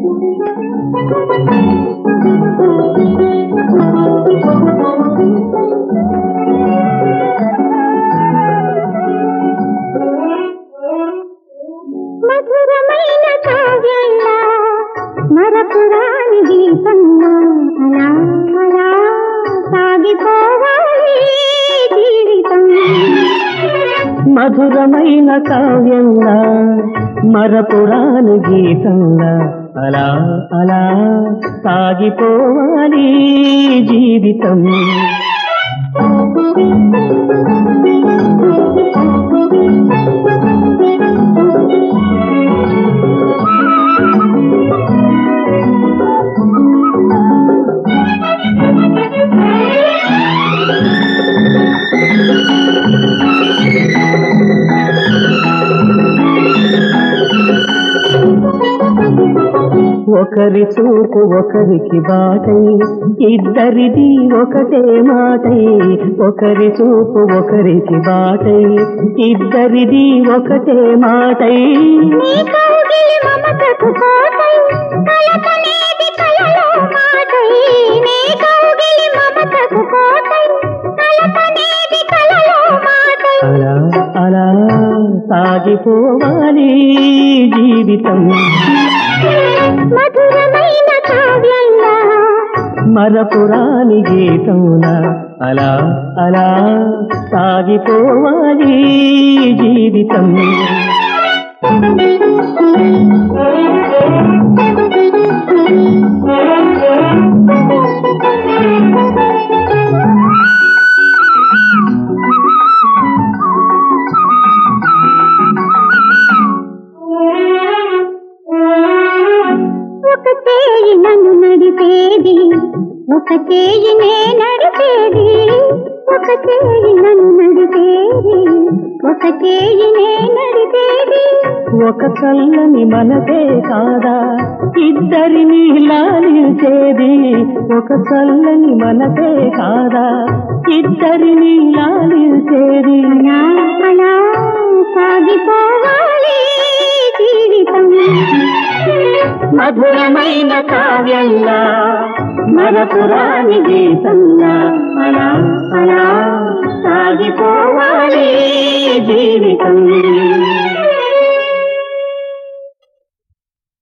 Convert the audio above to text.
మధురమైన కావ్యంలా మరపురాని గీతంలా అలా అలా సాగిపోవాలి జీవితం మధురమైన కావ్యంలా మరపురాని గీతంలా అలా అలా సాగిపోవాలి జీవితం ఒకరి చూపు ఒకరికి బాటై ఇద్దరిది ఒకటే మాటై ఒకరి చూపు ఒకరికి బాటై ఇద్దరిది ఒకటే మాటై నీ కౌగిలి మమతకు కోటై కలతనేది కలలో మాటై నీ కౌగిలి మమతకు కోటై కలతనేది కలలో మాటై అలా అలా సాగిపోవాలి జీవితం మధురమైన కావ్యంలా మరపురాని గీతంలా అలా అలా సాగిపోవాలి జీవితం ఒక చేయి నన్ను నడిపేది ఒక చేయి నే నడిపేది ఒక చేయి నన్ను నడిపేది ఒక చేయి నే నడిపేది ఒక చల్లని మనసే కాదా ఇద్దరిని లాలించేది ఒక చల్లని మనసే కాదా ఇద్దరిని లాలించేది అలా అలా సాగిపోవాలి జీవితం మధురమైన కావ్యంలా మరపురాని గీతంలా అలా అలా సాగిపోవాలి జీవితం